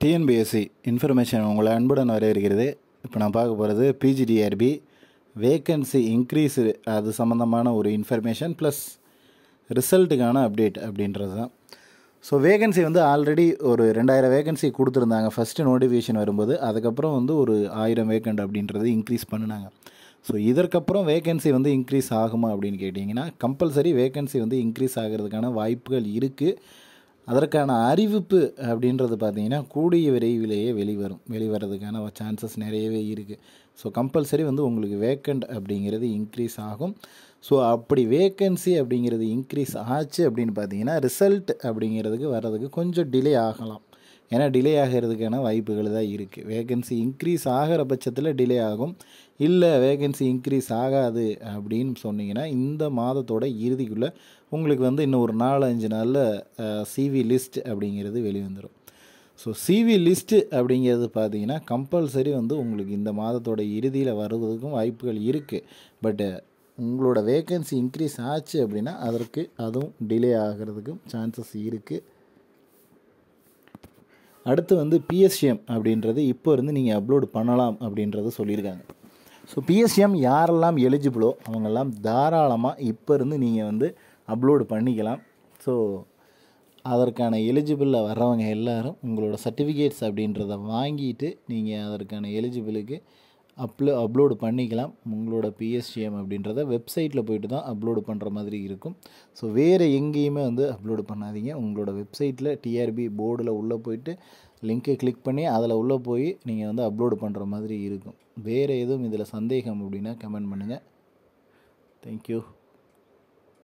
TNPSC information உங்களை அன்புடன் வரவேற்கிறது இப்போ நான் பார்க்க போகிறது பிஜிடிஆர்பி வேக்கன்சி இன்க்ரீஸ் அது சம்மந்தமான ஒரு இன்ஃபர்மேஷன் ப்ளஸ் ரிசல்ட்டுக்கான அப்டேட் அப்படின்றது தான் ஸோ வேகன்சி வந்து ஆல்ரெடி ஒரு ரெண்டாயிரம் வேகன்சி கொடுத்துருந்தாங்க ஃபஸ்ட்டு நோட்டிஃபிகேஷன் வரும்போது அதுக்கப்புறம் வந்து ஒரு ஆயிரம் வேக்கண்ட் அப்படின்றது இன்க்ரீஸ் பண்ணினாங்க ஸோ இதற்கப்புறம் வேகன்சி வந்து இன்க்ரீஸ் ஆகுமா அப்படின்னு கேட்டிங்கன்னா கம்பல்சரி வேகன்சி வந்து இன்க்ரீஸ் ஆகிறதுக்கான வாய்ப்புகள் இருக்குது அதற்கான அறிவிப்பு அப்படின்றது பார்த்தீங்கன்னா கூடிய விரைவிலேயே வெளிவரும் வெளிவரதுக்கான சான்சஸ் நிறையவே இருக்குது ஸோ கம்பல்சரி வந்து உங்களுக்கு வேக்கண்ட் அப்படிங்கிறது இன்க்ரீஸ் ஆகும் ஸோ அப்படி வேக்கன்சி அப்படிங்கிறது இன்க்ரீஸ் ஆச்சு அப்படின்னு பார்த்தீங்கன்னா ரிசல்ட் அப்படிங்கிறதுக்கு வர்றதுக்கு கொஞ்சம் டிலே ஆகலாம் ஏன்னா டிலே ஆகிறதுக்கான வாய்ப்புகள் தான் இருக்குது வேகன்சி இன்க்ரீஸ் ஆகிற பட்சத்தில் டிலே ஆகும் இல்லை வேகன்சி இன்க்ரீஸ் ஆகாது அப்படின்னு சொன்னீங்கன்னா இந்த மாதத்தோட இறுதிக்குள்ளே உங்களுக்கு வந்து இன்னும் ஒரு நாலு அஞ்சு நாளில் சிவி லிஸ்ட் அப்படிங்கிறது வெளிவந்துடும் ஸோ சிவி லிஸ்ட்டு அப்படிங்கிறது பார்த்தீங்கன்னா கம்பல்சரி வந்து உங்களுக்கு இந்த மாதத்தோட இறுதியில் வருவதற்கும் வாய்ப்புகள் இருக்குது பட்டு உங்களோட வேகன்சி இன்க்ரீஸ் ஆச்சு அப்படின்னா அதற்கு அதுவும் டிலே ஆகிறதுக்கும் சான்சஸ் இருக்குது அடுத்து வந்து பிஎஸ்சிஎம் அப்படின்றது இப்போ இருந்து நீங்கள் அப்லோட் பண்ணலாம் அப்படின்றத சொல்லியிருக்காங்க ஸோ பிஎஸ்சிஎம் யாரெல்லாம் எலிஜிபிளோ அவங்கெல்லாம் தாராளமாக இப்போ இருந்து நீங்கள் வந்து அப்லோடு பண்ணிக்கலாம் ஸோ அதற்கான எலிஜிபிளில் வர்றவங்க எல்லாரும் உங்களோட சர்டிஃபிகேட்ஸ் அப்படின்றத வாங்கிட்டு நீங்கள் அதற்கான எலிஜிபிளுக்கு அப்லோ அப்லோடு பண்ணிக்கலாம் உங்களோட பிஎஸ்டிஎம் அப்படின்றத வெப்சைட்டில் போயிட்டு தான் அப்லோடு பண்ணுற மாதிரி இருக்கும் ஸோ வேறு எங்கேயுமே வந்து அப்லோடு பண்ணாதீங்க உங்களோட வெப்சைட்டில் டிஆர்பி போர்டில் உள்ளே போயிட்டு லிங்க்கை கிளிக் பண்ணி அதில் உள்ளே போய் நீங்கள் வந்து அப்லோடு பண்ணுற மாதிரி இருக்கும் வேறு எதுவும் இதில் சந்தேகம் அப்படின்னா கமெண்ட் பண்ணுங்கள் தேங்க்யூ